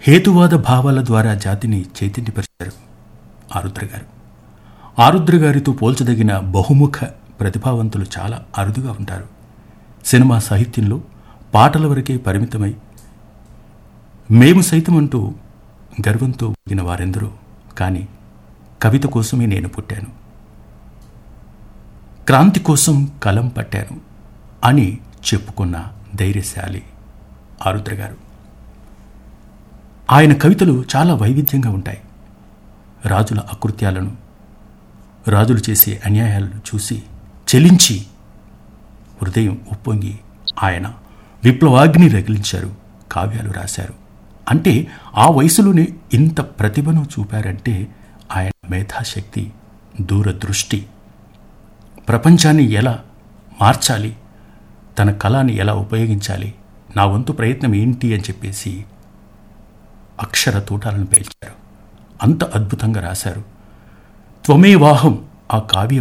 హేతువాద భావాల ద్వారా జాతిని చైతన్యపరిచారు ఆరుద్ర గారు ఆరుద్ర గారితో పోల్చదగిన బహుముఖ ప్రతిభావంతులు చాలా అరుదుగా ఉంటారు సినిమా సాహిత్యంలో పాటల వరకే పరిమితమై మేము సైతం అంటూ గర్వంతో ఊగిన వారెందరో కానీ కవిత కోసమే నేను పుట్టాను క్రాంతి కోసం కలం పట్టాను అని చెప్పుకున్న ధైర్యశాలి ఆరుద్ర గారు ఆయన కవితలు చాలా వైవిధ్యంగా ఉంటాయి రాజుల అకృత్యాలను రాజులు చేసే అన్యాయాలను చూసి చెలించి హృదయం ఉప్పొంగి ఆయన విప్లవాగ్ని రగిలించారు కావ్యాలు రాశారు అంటే ఆ వయసులోనే ఇంత ప్రతిభను చూపారంటే ఆయన మేధాశక్తి దూరదృష్టి ప్రపంచాన్ని ఎలా మార్చాలి తన కళాన్ని ఎలా ఉపయోగించాలి నా వంతు ప్రయత్నం ఏంటి అని చెప్పేసి అక్షర తూటాలను పేల్చారు అంత అద్భుతంగా రాశారు త్వమేవాహం ఆ కావ్యం